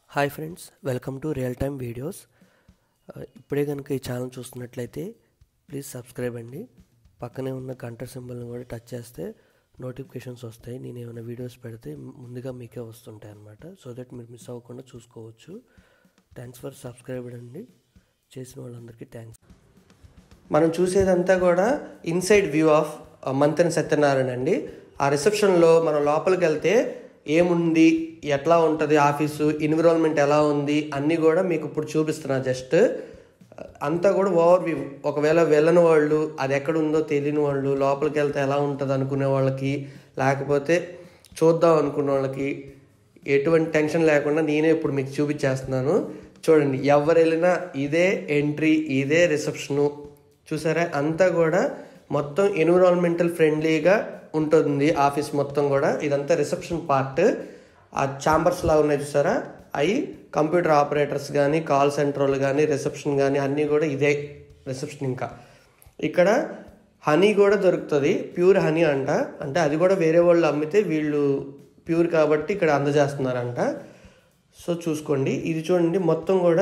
hi friends welcome to real time videos ఇప్పుడే కనుక ఈ ఛానల్ చూస్తున్నట్లయితే ప్లీజ్ సబ్స్క్రైబ్ అండి పక్కనే ఉన్న గంట సింబల్ని కూడా టచ్ చేస్తే నోటిఫికేషన్స్ వస్తాయి నేను ఏమైనా వీడియోస్ పెడితే ముందుగా మీకే వస్తుంటాయి అన్నమాట సో దట్ మీరు మిస్ అవ్వకుండా చూసుకోవచ్చు థ్యాంక్స్ ఫర్ సబ్స్క్రైబ్ అండి చేసిన వాళ్ళందరికీ థ్యాంక్స్ మనం చూసేదంతా కూడా inside view of Mantena Satyanarayana అండి ఆ రిసెప్షన్లో మనం లోపలికి వెళ్తే ఏముంది ఎట్లా ఉంటుంది ఆఫీసు ఎన్విరాన్మెంట్ ఎలా ఉంది అన్నీ కూడా మీకు ఇప్పుడు చూపిస్తున్నా జస్ట్ అంతా కూడా ఓవర్ వ్యూ ఒకవేళ వెళ్ళని వాళ్ళు అది ఎక్కడ ఉందో తెలియని వాళ్ళు లోపలికి వెళ్తే ఎలా ఉంటుంది అనుకునే వాళ్ళకి లేకపోతే చూద్దాం అనుకునే వాళ్ళకి ఎటువంటి టెన్షన్ లేకుండా నేనే ఇప్పుడు మీకు చూపించేస్తున్నాను చూడండి ఎవరు వెళ్ళినా ఇదే ఎంట్రీ ఇదే రిసెప్షను చూసారా అంతా కూడా మొత్తం ఎన్విరాన్మెంటల్ ఫ్రెండ్లీగా ఉంటుంది ఆఫీస్ మొత్తం కూడా ఇదంతా రిసెప్షన్ పార్ట్ ఆ ఛాంబర్స్ లా ఉన్నాయి చూసారా అవి కంప్యూటర్ ఆపరేటర్స్ కానీ కాల్ సెంటర్ వాళ్ళు కానీ రిసెప్షన్ కానీ అన్నీ కూడా ఇదే రిసెప్షన్ ఇంకా ఇక్కడ హనీ కూడా దొరుకుతుంది ప్యూర్ హనీ అంట అంటే అది కూడా వేరే వాళ్ళు అమ్మితే వీళ్ళు ప్యూర్ కాబట్టి ఇక్కడ అందజేస్తున్నారంట సో చూసుకోండి ఇది చూడండి మొత్తం కూడా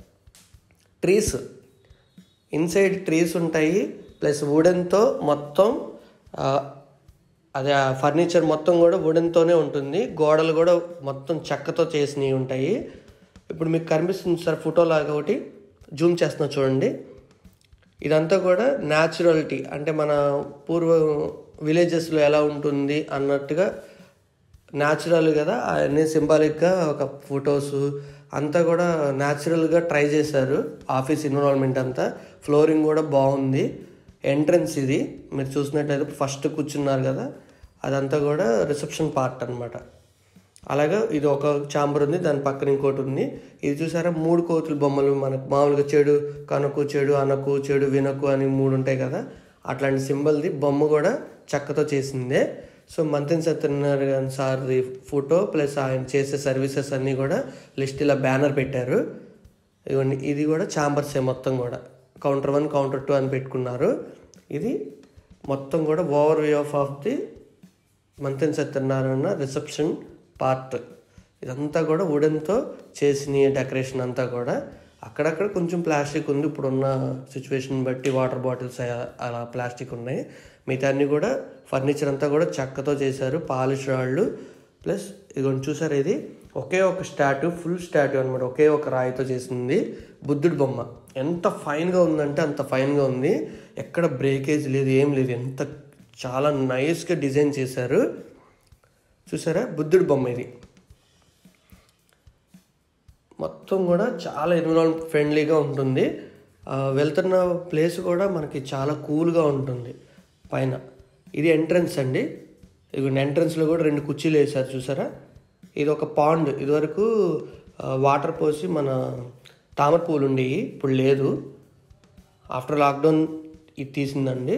ట్రీస్ ఇన్సైడ్ ట్రీస్ ఉంటాయి ప్లస్ వుడెన్తో మొత్తం ఆ, అదే ఆ ఫర్నిచర్ మొత్తం కూడా వుడెన్తోనే ఉంటుంది గోడలు కూడా మొత్తం చెక్కతో చేసినవి ఉంటాయి ఇప్పుడు మీకు కనిపిస్తుంది సార్ ఫోటో లాగా ఒకటి జూమ్ చేస్తున్నా చూడండి ఇదంతా కూడా న్యాచురాలిటీ అంటే మన పూర్వ విలేజెస్లో ఎలా ఉంటుంది అన్నట్టుగా న్యాచురల్ కదా అన్నీ సింబాలిక్గా ఒక ఫొటోస్ అంతా కూడా న్యాచురల్గా ట్రై చేశారు ఆఫీస్ ఎన్విరాన్మెంట్ అంతా ఫ్లోరింగ్ కూడా బాగుంది ఎంట్రన్స్ ఇది మీరు చూసినట్లయితే ఫస్ట్ కూర్చున్నారు కదా అదంతా కూడా రిసెప్షన్ పార్ట్ అన్నమాట అలాగే ఇది ఒక చాంబర్ ఉంది దాని పక్కన ఇంకోటి ఉంది ఇది చూసారా మూడు కోతుల బొమ్మలు మనకు మామూలుగా చెడు కనుకు చెడు అనకు చెడు వినకు అని మూడు ఉంటాయి కదా అట్లాంటి సింబల్ది బొమ్మ కూడా చెక్కతో చేసిందే సో మంతెన్ సత్యనారాయణ సార్ది ఫోటో ప్లస్ ఆయన చేసే సర్వీసెస్ అన్నీ కూడా లిస్ట్ ఇలా బ్యానర్ పెట్టారు ఇవన్నీ ఇది కూడా ఛాంబర్సే మొత్తం కూడా కౌంటర్ వన్ కౌంటర్ టూ అని పెట్టుకున్నారు ఇది మొత్తం కూడా overview of of the Manthena Satyanarayana reception part ఇదంతా కూడా వుడెన్తో చేసిన డెకరేషన్ అంతా కూడా అక్కడక్కడ కొంచెం ప్లాస్టిక్ ఉంది ఇప్పుడున్న సిచ్యువేషన్ బట్టి వాటర్ బాటిల్స్ అలా ప్లాస్టిక్ ఉన్నాయి మిగతా అన్ని కూడా ఫర్నిచర్ అంతా కూడా చెక్కతో చేశారు పాలిష్ రాళ్ళు ప్లస్ ఇదిగోండి చూసారు ఇది ఒకే ఒక స్టాట్యూ ఫుల్ స్టాట్యూ అనమాట ఒకే ఒక రాయితో చేసింది బుద్ధుడి బొమ్మ ఎంత ఫైన్గా ఉందంటే అంత ఫైన్గా ఉంది ఎక్కడ బ్రేకేజ్ లేదు ఏం లేదు ఎంత చాలా నైస్గా డిజైన్ చేశారు చూసారా బుద్ధుడి బొమ్మ ఇది మొత్తం కూడా చాలా ఎన్విరాన్మెంట్ ఫ్రెండ్లీగా ఉంటుంది ఆ, వెళ్తున్న ప్లేస్ కూడా మనకి చాలా కూల్గా ఉంటుంది పైన ఇది ఎంట్రన్స్ అండి ఇది ఎంట్రన్స్లో కూడా రెండు కుర్చీలు వేసారు చూసారా ఇది ఒక పాండ్ ఇదివరకు ఆ, వాటర్ పోసి మన తామర పూలు ఉండేవి ఇప్పుడు లేదు ఆఫ్టర్ లాక్డౌన్ ఇది తీసిందండి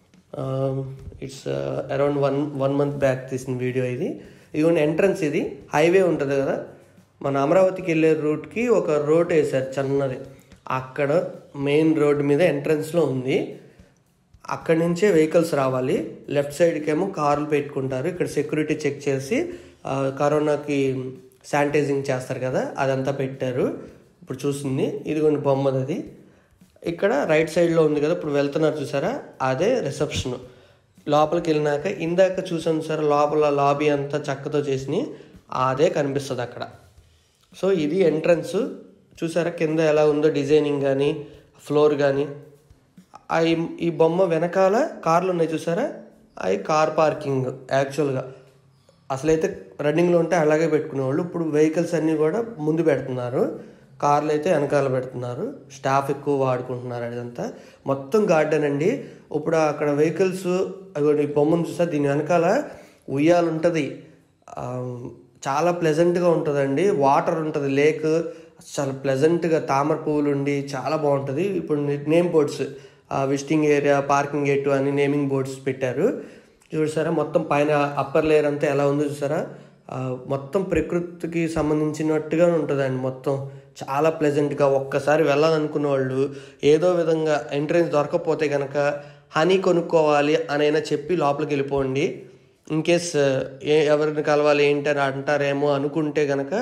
it's around one one month back తీసిన వీడియో ఇది ఇది ఎంట్రన్స్ ఇది హైవే ఉంటుంది కదా మన అమరావతికి వెళ్ళే రూట్కి ఒక రోడ్ వేసారు చిన్నది అక్కడ మెయిన్ రోడ్ మీద ఎంట్రన్స్లో ఉంది అక్కడి నుంచే వెహికల్స్ రావాలి లెఫ్ట్ సైడ్కి ఏమో కార్లు పెట్టుకుంటారు ఇక్కడ సెక్యూరిటీ చెక్ చేసి ఆ, కరోనాకి శానిటైజింగ్ చేస్తారు కదా అదంతా పెట్టారు ఇప్పుడు చూసింది ఇది కొన్ని బొమ్మది అది ఇక్కడ రైట్ సైడ్లో ఉంది కదా ఇప్పుడు వెళ్తున్నారు చూసారా అదే రిసెప్షన్ లోపలికి వెళ్ళినాక ఇందాక చూసాను సార్ లోపల లాబీ అంతా చెక్కతో చేసి అదే కనిపిస్తుంది అక్కడ సో ఇది ఎంట్రన్స్ చూసారా కింద ఎలా ఉందో డిజైనింగ్ కానీ ఫ్లోర్ కానీ ఆ ఈ- ఈ బొమ్మ వెనకాల కార్లు ఉన్నాయి చూసారా అవి కార్ పార్కింగ్ యాక్చువల్గా అసలైతే రన్నింగ్లో ఉంటే అలాగే పెట్టుకునేవాళ్ళు ఇప్పుడు వెహికల్స్ అన్నీ కూడా ముందు పెడుతున్నారు కార్లు అయితే వెనకాల పెడుతున్నారు స్టాఫ్ ఎక్కువ వాడుకుంటున్నారు అదంతా మొత్తం గార్డెన్ అండి ఇప్పుడు అక్కడ వెహికల్స్ ఈ బొమ్మను చూసా దీని వెనకాల ఉయ్యాలు ఉంటుంది ఆ, చాలా ప్లెజెంట్గా ఉంటుందండి వాటర్ ఉంటుంది లేక్ చాలా ప్లెజెంట్గా తామర పువ్వులు ఉండి చాలా బాగుంటుంది ఇప్పుడు name boards visiting area parking gate అని నేమింగ్ బోర్డ్స్ పెట్టారు చూసారా మొత్తం పైన అప్పర్ లేయర్ అంతా ఎలా ఉందో చూసారా ఆ, మొత్తం ప్రకృతికి సంబంధించినట్టుగా ఉంటుందండి మొత్తం చాలా ప్లెజెంట్గా ఒక్కసారి వెళ్ళాలనుకున్న వాళ్ళు ఏదో విధంగా ఎంట్రెన్స్ దొరకకపోతే కనుక హనీ కొనుక్కోవాలి అనైనా చెప్పి లోపలికి వెళ్ళిపోండి ఇన్ కేస్ ఏ ఎవరిని కలవాలి ఏంటి అని అంటారేమో అనుకుంటే కనుక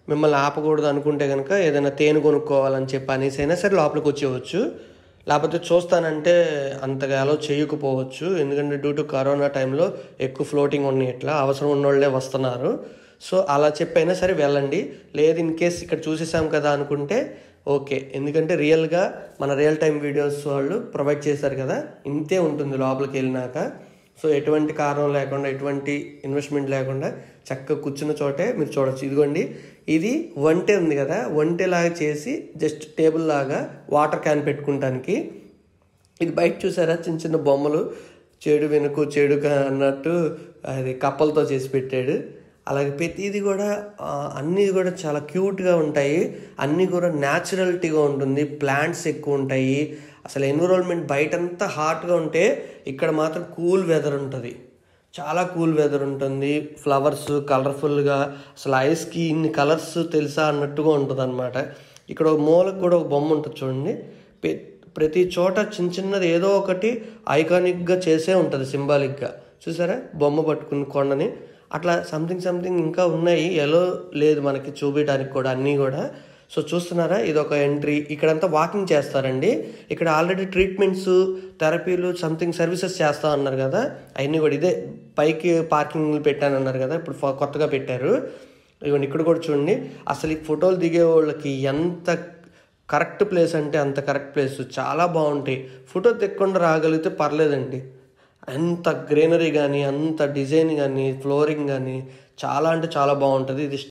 మిమ్మల్ని ఆపకూడదు అనుకుంటే కనుక ఏదైనా తేనె కొనుక్కోవాలని చెప్పి అనేసి అయినా సరే లోపలికి వచ్చేవచ్చు లేకపోతే చూస్తానంటే అంతగా అలో చేయకపోవచ్చు ఎందుకంటే డ్యూ టు కరోనా టైంలో ఎక్కువ ఫ్లోటింగ్ ఉన్నాయి ఇట్లా అవసరం ఉన్నోళ్ళే వస్తున్నారు సో అలా చెప్పైనా సరే వెళ్ళండి లేదు ఇన్ కేస్ ఇక్కడ చూసేసాం కదా అనుకుంటే ఓకే ఎందుకంటే రియల్గా మన రియల్ టైం వీడియోస్ వాళ్ళు ప్రొవైడ్ చేశారు కదా ఇంతే ఉంటుంది లోపలికి వెళ్ళినాక సో ఎటువంటి కారణం లేకుండా ఎటువంటి ఇన్వెస్ట్మెంట్ లేకుండా చక్కగా కూర్చున్న చోటే మీరు చూడొచ్చు ఇదిగోండి ఇది వంటె ఉంది కదా వంటెలాగా చేసి జస్ట్ టేబుల్ లాగా వాటర్ క్యాన్ పెట్టుకుంటానికి ఇది బయట చూసారా చిన్న చిన్న బొమ్మలు చెడు వెనుక చెడు క- అన్నట్టు అది కప్పలతో చేసి పెట్టాడు అలాగే ప్రతిది కూడా ఆ, అన్నీ కూడా చాలా క్యూట్గా ఉంటాయి అన్నీ కూడా న్యాచురల్టీగా ఉంటుంది ప్లాంట్స్ ఎక్కువ ఉంటాయి అసలు ఎన్విరాన్మెంట్ బయటంతా హాట్గా ఉంటే ఇక్కడ మాత్రం కూల్ వెదర్ ఉంటుంది చాలా కూల్ వెదర్ ఉంటుంది ఫ్లవర్స్ కలర్ఫుల్గా అసలు ఐస్కి ఇన్ని కలర్స్ తెలుసా అన్నట్టుగా ఉంటుంది అనమాట ఇక్కడ ఒక మూలకు కూడా ఒక బొమ్మ ఉంటుంది చూడండి పె- ప్రతి చోట చిన్న చిన్నది ఏదో ఒకటి ఐకానిక్గా చేసే ఉంటుంది సింబాలిక్గా చూసారా బొమ్మ పట్టుకుని కొండని అట్లా సంథింగ్ సంథింగ్ ఇంకా ఉన్నాయి ఎలో లేదు మనకి చూపించడానికి కూడా అన్నీ కూడా సో చూస్తున్నారా ఇది ఒక ఎంట్రీ ఇక్కడంతా వాకింగ్ చేస్తారండి ఇక్కడ ఆల్రెడీ ట్రీట్మెంట్స్ థెరపీలు సంథింగ్ సర్వీసెస్ చేస్తా అన్నారు కదా అవన్నీ కూడా ఇదే పైకి పార్కింగ్ పెట్టానన్నారు కదా ఇప్పుడు ఫ- కొత్తగా పెట్టారు ఇవన్నీ ఇక్కడ కూడా చూడండి అసలు ఈ ఫోటోలు దిగే వాళ్ళకి ఎంత కరెక్ట్ ప్లేస్ అంటే అంత కరెక్ట్ ప్లేస్ చాలా బాగుంటాయి ఫోటో తెక్కకుండా రాగలిగితే పర్లేదండి అంత గ్రీనరీ కానీ అంత డిజైన్ కానీ ఫ్లోరింగ్ కానీ చాలా అంటే చాలా బాగుంటుంది ఇది